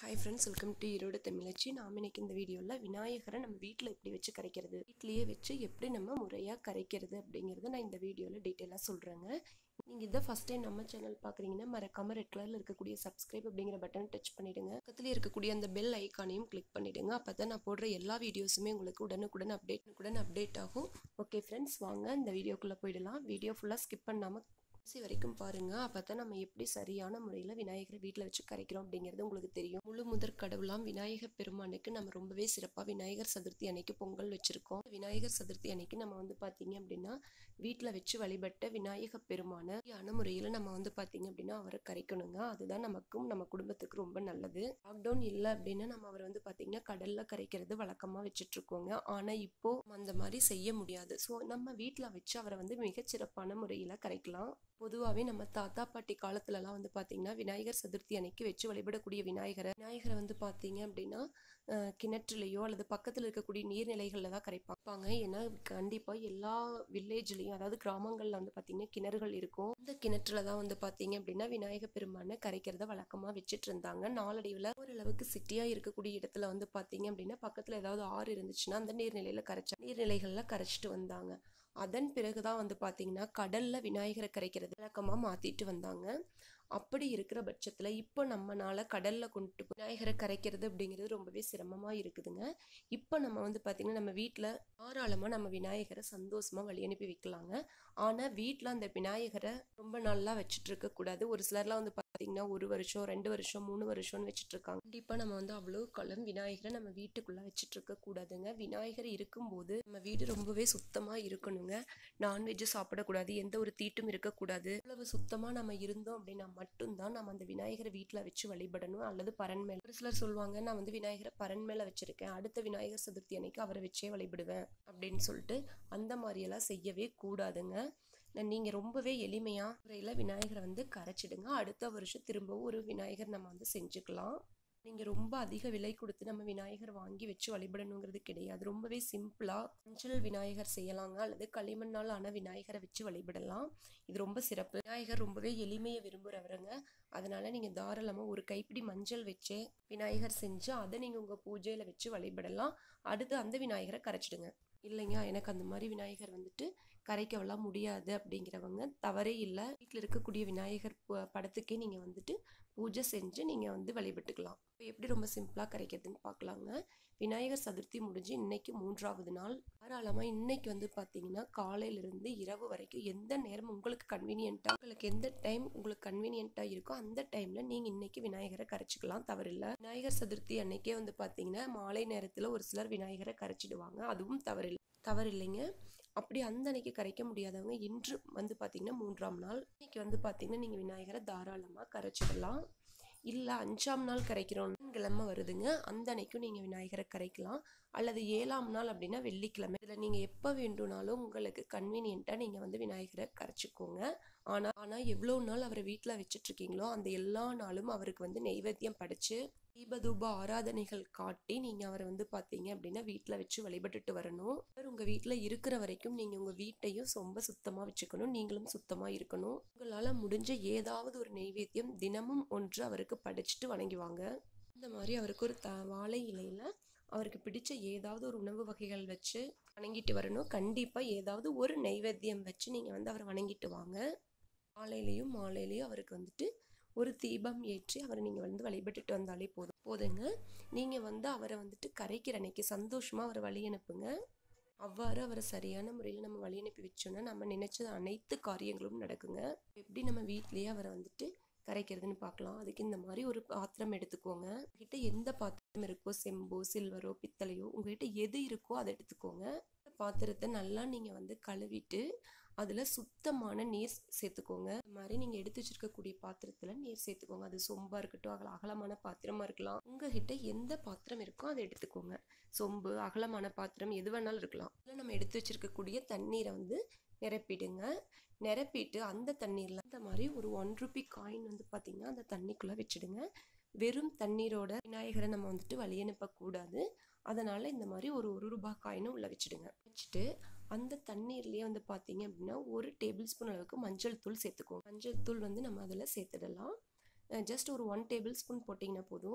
hi friends welcome to Erode Tamilachi நாம் இன்னைக்கு இந்த வீடியோவில் விநாயகரை நம்ம வீட்டில் எப்படி வச்சு கரைக்கிறது வீட்லேயே வச்சு எப்படி நம்ம முறையாக கரைக்கிறது அப்படிங்கிறத நான் இந்த வீடியோவில் டீட்டெயிலாக சொல்கிறேங்க நீங்கள் இதை ஃபஸ்ட் டைம் நம்ம சேனல் பார்க்குறீங்கன்னா மறக்காம ரெட் கலரில் இருக்கக்கூடிய சப்ஸ்கிரைப் அப்படிங்கிற பட்டன் டச் பண்ணிவிடுங்க பக்கத்தில் இருக்கக்கூடிய அந்த பெல் ஐக்கானையும் கிளிக் பண்ணிவிடுங்க அப்போ தான் நான் போடுற எல்லா வீடியோஸுமே உங்களுக்கு உடனுக்குடன் அப்டேட் உடனே அப்டேட் ஆகும் ஓகே ஃப்ரெண்ட்ஸ் வாங்க இந்த வீடியோக்குள்ளே போயிடலாம் வீடியோ ஃபுல்லாக ஸ்கிப் பண்ணாமல் கடைசி வரைக்கும் பாருங்க அப்பதான் நம்ம எப்படி சரியான முறையில் விநாயகரை வீட்டில் வச்சு கரைக்கிறோம் அப்படிங்கிறது உங்களுக்கு தெரியும் முழு முதற் கடவுளாம் விநாயகர் பெருமானுக்கு நம்ம ரொம்பவே சிறப்பாக விநாயகர் சதுர்த்தி அன்னைக்கு பொங்கல் வச்சிருக்கோம் விநாயகர் சதுர்த்தி அன்னைக்கு நம்ம வந்து பார்த்தீங்க அப்படின்னா வீட்டில் வச்சு வழிபட்ட விநாயகர் பெருமான யான முறையில் நம்ம வந்து பார்த்தீங்க அப்படின்னா அவரை கரைக்கணுங்க அதுதான் நமக்கும் நம்ம குடும்பத்துக்கு ரொம்ப நல்லது லாக்டவுன் இல்லை அப்படின்னா நம்ம அவர் வந்து பார்த்தீங்கன்னா கடலில் கரைக்கிறது வழக்கமாக வச்சுட்டு இருக்கோங்க ஆனால் இப்போ அந்த மாதிரி செய்ய முடியாது ஸோ நம்ம வீட்டில் வச்சு அவரை வந்து மிகச்சிறப்பான முறையில் கரைக்கலாம் பொதுவாகவே நம்ம தாத்தா பாட்டி காலத்துலலாம் வந்து பார்த்தீங்கன்னா விநாயகர் சதுர்த்தி அன்னைக்கு வச்சு வழிபடக்கூடிய விநாயகரை விநாயகரை வந்து பார்த்தீங்க அப்படின்னா கிணற்றுலையோ அல்லது பக்கத்தில் இருக்கக்கூடிய நீர்நிலைகளில் தான் கரைப்பாங்க ஏன்னா கண்டிப்பாக எல்லா வில்லேஜ்லேயும் அதாவது கிராமங்களில் வந்து பார்த்தீங்கன்னா கிணறுகள் இருக்கும் இந்த கிணற்றுல தான் வந்து பார்த்தீங்க அப்படின்னா விநாயகர் பெருமானை கரைக்கிறத வழக்கமாக வச்சுட்டு இருந்தாங்க நாளடைவில் ஓரளவுக்கு சிட்டியாக இருக்கக்கூடிய இடத்துல வந்து பார்த்தீங்க அப்படின்னா பக்கத்தில் ஏதாவது ஆறு இருந்துச்சுன்னா அந்த நீர்நிலையில் கரைச்சா நீர்நிலைகளில் கரைச்சிட்டு வந்தாங்க அதன் பிறகுதான் வந்து பார்த்தீங்கன்னா கடல்ல விநாயகரை கரைக்கிறது வழக்கமாக மாற்றிட்டு வந்தாங்க அப்படி இருக்கிற பட்சத்தில் இப்போ நம்மனால கடலில் கொண்டு விநாயகரை கரைக்கிறது அப்படிங்கிறது ரொம்பவே சிரமமாக இருக்குதுங்க இப்போ நம்ம வந்து பார்த்திங்கன்னா நம்ம வீட்டில் தாராளமாக நம்ம விநாயகரை சந்தோஷமாக வழி அனுப்பி வைக்கலாங்க ஆனால் வீட்டில் அந்த விநாயகரை ரொம்ப நல்லா வச்சுட்டு இருக்கக்கூடாது ஒரு சிலர்லாம் வந்து பார்த்திங்கன்னா ஒரு வருஷம் ரெண்டு வருஷம் மூணு வருஷம்னு வச்சுட்டு இருக்காங்க கண்டிப்பாக நம்ம வந்து அவ்வளோ காலம் விநாயகரை நம்ம வீட்டுக்குள்ளே வச்சுட்டு இருக்கக்கூடாதுங்க விநாயகர் இருக்கும்போது நம்ம வீடு ரொம்பவே சுத்தமாக இருக்கணுங்க நான்வெஜ்ஜு சாப்பிடக்கூடாது எந்த ஒரு தீட்டும் இருக்கக்கூடாது இவ்வளவு சுத்தமாக நம்ம இருந்தோம் அப்படின்னா மட்டும்தான் நம்ம அந்த விநாயகரை வீட்டில் வச்சு வழிபடணும் அல்லது பரன் மேலே ஒரு சிலர் சொல்லுவாங்க நான் வந்து விநாயகரை பரன் மேலே வச்சிருக்கேன் அடுத்த விநாயகர் சதுர்த்தி அன்னைக்கு அவரை வச்சே வழிபடுவேன் அப்படின்னு சொல்லிட்டு அந்த மாதிரியெல்லாம் செய்யவே கூடாதுங்க நீங்கள் ரொம்பவே எளிமையாக முறையில் விநாயகரை வந்து கரைச்சிடுங்க அடுத்த வருஷம் திரும்பவும் ஒரு விநாயகர் நம்ம வந்து செஞ்சுக்கலாம் நீங்கள் ரொம்ப அதிக விலை கொடுத்து நம்ம விநாயகர் வாங்கி வச்சு வழிபடணுங்கிறது கிடையாது ரொம்பவே சிம்பிளாக மஞ்சள் விநாயகர் செய்யலாங்க அல்லது களிமண்ணால் ஆன விநாயகரை வச்சு வழிபடலாம் இது ரொம்ப சிறப்பு விநாயகர் ரொம்பவே எளிமையை விரும்புகிறவருங்க அதனால் நீங்கள் தாராளமாக ஒரு கைப்பிடி மஞ்சள் வச்சு விநாயகர் செஞ்சு அதை நீங்கள் உங்கள் பூஜையில் வச்சு வழிபடலாம் அடுத்து அந்த விநாயகரை கரைச்சிடுங்க இல்லைங்க எனக்கு அந்த மாதிரி விநாயகர் வந்துட்டு கரைக்கவெல்லாம் முடியாது அப்படிங்கிறவங்க தவறே இல்லை வீட்டில் இருக்கக்கூடிய விநாயகர் படத்துக்கே நீங்கள் வந்துட்டு பூஜை செஞ்சு நீங்கள் வந்து வழிபட்டுக்கலாம் இப்போ எப்படி ரொம்ப சிம்பிளாக கரைக்கிறதுன்னு பார்க்கலாங்க விநாயகர் சதுர்த்தி முடிஞ்சு இன்னைக்கு மூன்றாவது நாள் தாராளமாக இன்னைக்கு வந்து பார்த்தீங்கன்னா காலையிலிருந்து இரவு வரைக்கும் எந்த நேரம் உங்களுக்கு கன்வீனியண்ட்டாக உங்களுக்கு எந்த டைம் உங்களுக்கு கன்வீனியண்ட்டாக இருக்கோ அந்த டைமில் நீங்கள் இன்னைக்கு விநாயகரை கரைச்சிக்கலாம் தவறில்லை விநாயகர் சதுர்த்தி அன்னைக்கே வந்து பார்த்தீங்கன்னா மாலை நேரத்தில் ஒரு சிலர் விநாயகரை கரைச்சிடுவாங்க அதுவும் தவறில்லை தவறில்லைங்க அப்படி அந்த அன்னைக்கு கரைக்க முடியாதவங்க இன்று வந்து பார்த்தீங்கன்னா மூன்றாம் நாள் இன்னைக்கு வந்து பார்த்தீங்கன்னா நீங்கள் விநாயகரை தாராளமாக கரைச்சிடலாம் இல்லை அஞ்சாம் நாள் கரைக்கிறோம் கிழமை வருதுங்க அந்த அன்னைக்கும் நீங்கள் விநாயகரை கரைக்கலாம் அல்லது ஏழாம் நாள் அப்படின்னா வெள்ளிக்கிழமை இதில் நீங்கள் எப்போ வேண்டும்னாலும் உங்களுக்கு கன்வீனியண்ட்டாக நீங்கள் வந்து விநாயகரை கரைச்சிக்கோங்க ஆனால் ஆனால் எவ்வளோ நாள் அவரை வீட்டில் வச்சுட்ருக்கீங்களோ அந்த எல்லா நாளும் அவருக்கு வந்து நெய்வேத்தியம் படித்து தீபதூப ஆராதனைகள் காட்டி நீங்கள் அவரை வந்து பார்த்தீங்க அப்படின்னா வீட்டில் வச்சு வழிபட்டுட்டு வரணும் அவர் உங்கள் வீட்டில் இருக்கிற வரைக்கும் நீங்கள் உங்கள் வீட்டையும் ரொம்ப சுத்தமாக வச்சுக்கணும் நீங்களும் சுத்தமாக இருக்கணும் உங்களால் முடிஞ்ச ஏதாவது ஒரு நெய்வேத்தியம் தினமும் ஒன்று அவருக்கு படிச்சுட்டு வணங்கிவாங்க இந்த மாதிரி அவருக்கு ஒரு த வாழை இலையில் அவருக்கு பிடிச்ச ஏதாவது ஒரு உணவு வகைகள் வச்சு வணங்கிட்டு வரணும் கண்டிப்பாக ஏதாவது ஒரு நைவேத்தியம் வச்சு நீங்கள் வந்து அவரை வணங்கிட்டு வாங்க காலையிலையும் மாலையிலையும் அவருக்கு வந்துட்டு ஒரு தீபம் ஏற்றி அவரை நீங்கள் வந்து வழிபட்டுட்டு வந்தாலே போதும் போதுங்க நீங்கள் வந்து அவரை வந்துட்டு கரைக்கிற அன்னைக்கு சந்தோஷமாக அவரை வழி அனுப்புங்க அவ்வாறு அவரை சரியான முறையில் நம்ம வழி அனுப்பி வச்சோன்னா நம்ம நினச்ச அனைத்து காரியங்களும் நடக்குங்க எப்படி நம்ம வீட்லேயே அவரை வந்துட்டு கரைக்கிறதுன்னு பார்க்கலாம் அதுக்கு இந்த மாதிரி ஒரு பாத்திரம் எடுத்துக்கோங்க உங்ககிட்ட எந்த பாத்திரம் இருக்கோ செம்போ சில்வரோ பித்தளையோ உங்ககிட்ட எது இருக்கோ அதை எடுத்துக்கோங்க பாத்திரத்தை நல்லா நீங்கள் வந்து கழுவிட்டு அதில் சுத்தமான நீர் சேர்த்துக்கோங்க இந்த மாதிரி நீங்கள் எடுத்து வச்சிருக்கக்கூடிய பாத்திரத்தில் நீர் சேர்த்துக்கோங்க அது சொம்பாக இருக்கட்டும் அகல அகலமான பாத்திரமாக இருக்கலாம் உங்ககிட்ட எந்த பாத்திரம் இருக்கோ அதை எடுத்துக்கோங்க சொம்பு அகலமான பாத்திரம் எது வேணாலும் இருக்கலாம் இல்லை நம்ம எடுத்து வச்சிருக்கக்கூடிய தண்ணீரை வந்து நிரப்பிடுங்க நிரப்பிட்டு அந்த தண்ணீரில் இந்த மாதிரி ஒரு ஒன் ருபி காயின் வந்து பார்த்திங்கன்னா அந்த தண்ணிக்குள்ளே வச்சுடுங்க வெறும் தண்ணீரோட விநாயகரை நம்ம வந்துட்டு வழி அனுப்பக்கூடாது அதனால் இந்த மாதிரி ஒரு ஒரு ரூபாய் காயினும் உள்ளே வச்சுடுங்க வச்சுட்டு அந்த தண்ணீர்லேயே வந்து பார்த்தீங்க அப்படின்னா ஒரு டேபிள் ஸ்பூன் அளவுக்கு மஞ்சள் தூள் சேர்த்துக்கோங்க மஞ்சள் தூள் வந்து நம்ம அதில் சேர்த்துடலாம் ஜஸ்ட் ஒரு ஒன் டேபிள் ஸ்பூன் போட்டிங்கன்னா போதும்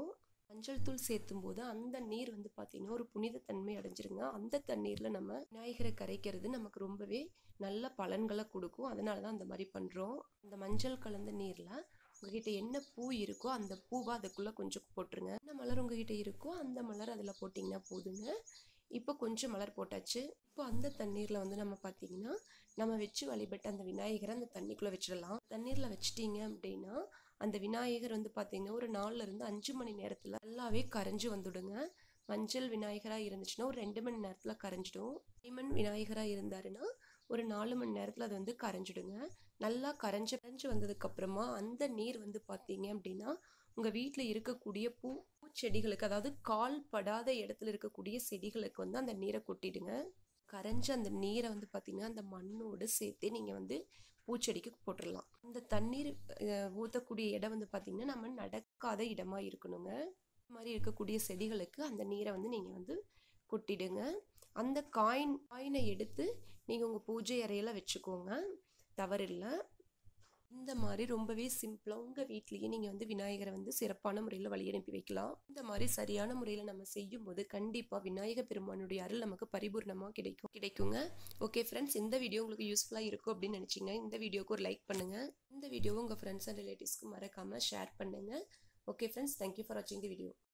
மஞ்சள் தூள் சேர்த்தும் போது அந்த நீர் வந்து பார்த்திங்கன்னா ஒரு புனித தன்மை அடைஞ்சிருங்க அந்த தண்ணீரில் நம்ம விநாயகரை கரைக்கிறது நமக்கு ரொம்பவே நல்ல பலன்களை கொடுக்கும் அதனால தான் அந்த மாதிரி பண்ணுறோம் அந்த மஞ்சள் கலந்த நீரில் உங்ககிட்ட என்ன பூ இருக்கோ அந்த பூவை அதுக்குள்ளே கொஞ்சம் போட்டுருங்க என்ன மலர் உங்ககிட்ட இருக்கோ அந்த மலர் அதில் போட்டிங்கன்னா போதுங்க இப்போ கொஞ்சம் மலர் போட்டாச்சு இப்போ அந்த தண்ணீரில் வந்து நம்ம பார்த்தீங்கன்னா நம்ம வச்சு வழிபட்ட அந்த விநாயகரை அந்த தண்ணிக்குள்ளே வச்சிடலாம் தண்ணீரில் வச்சிட்டிங்க அப்படின்னா அந்த விநாயகர் வந்து பார்த்தீங்கன்னா ஒரு நாலுல இருந்து அஞ்சு மணி நேரத்தில் நல்லாவே கரைஞ்சி வந்துடுங்க மஞ்சள் விநாயகராக இருந்துச்சுன்னா ஒரு ரெண்டு மணி நேரத்தில் கரைஞ்சிடும் டைமண்ட் விநாயகராக இருந்தாருன்னா ஒரு நாலு மணி நேரத்தில் அது வந்து கரைஞ்சிடுங்க நல்லா கரைஞ்சி கரைஞ்சி வந்ததுக்கப்புறமா அந்த நீர் வந்து பார்த்தீங்க அப்படின்னா உங்கள் வீட்டில் இருக்கக்கூடிய பூ பூச்செடிகளுக்கு அதாவது கால் படாத இடத்துல இருக்கக்கூடிய செடிகளுக்கு வந்து அந்த நீரை கொட்டிடுங்க கரைஞ்ச அந்த நீரை வந்து பார்த்திங்கன்னா அந்த மண்ணோடு சேர்த்து நீங்கள் வந்து பூச்செடிக்கு போட்டுடலாம் அந்த தண்ணீர் ஊற்றக்கூடிய இடம் வந்து பார்த்திங்கன்னா நம்ம நடக்காத இடமா இருக்கணுங்க இந்த மாதிரி இருக்கக்கூடிய செடிகளுக்கு அந்த நீரை வந்து நீங்கள் வந்து கொட்டிடுங்க அந்த காயின் காயினை எடுத்து நீங்கள் உங்கள் பூஜை அறையில் வச்சுக்கோங்க தவறில்லை இந்த மாதிரி ரொம்பவே சிம்பிளாக உங்கள் வீட்லேயே நீங்கள் வந்து விநாயகரை வந்து சிறப்பான முறையில் வழி அனுப்பி வைக்கலாம் இந்த மாதிரி சரியான முறையில் நம்ம செய்யும்போது கண்டிப்பாக விநாயகர் பெருமானுடைய அருள் நமக்கு பரிபூர்ணமாக கிடைக்கும் கிடைக்குங்க ஓகே ஃப்ரெண்ட்ஸ் இந்த வீடியோ உங்களுக்கு யூஸ்ஃபுல்லாக இருக்கும் அப்படின்னு நினச்சிங்கன்னா இந்த வீடியோக்கு ஒரு லைக் பண்ணுங்கள் இந்த வீடியோவை உங்கள் ஃப்ரெண்ட்ஸ் அண்ட் ரிலேட்டிவ்ஸ்க்கு மறக்காமல் ஷேர் பண்ணுங்கள் ஓகே ஃப்ரெண்ட்ஸ் தேங்க்யூ ஃபார் வாட்சிங் தி வீடியோ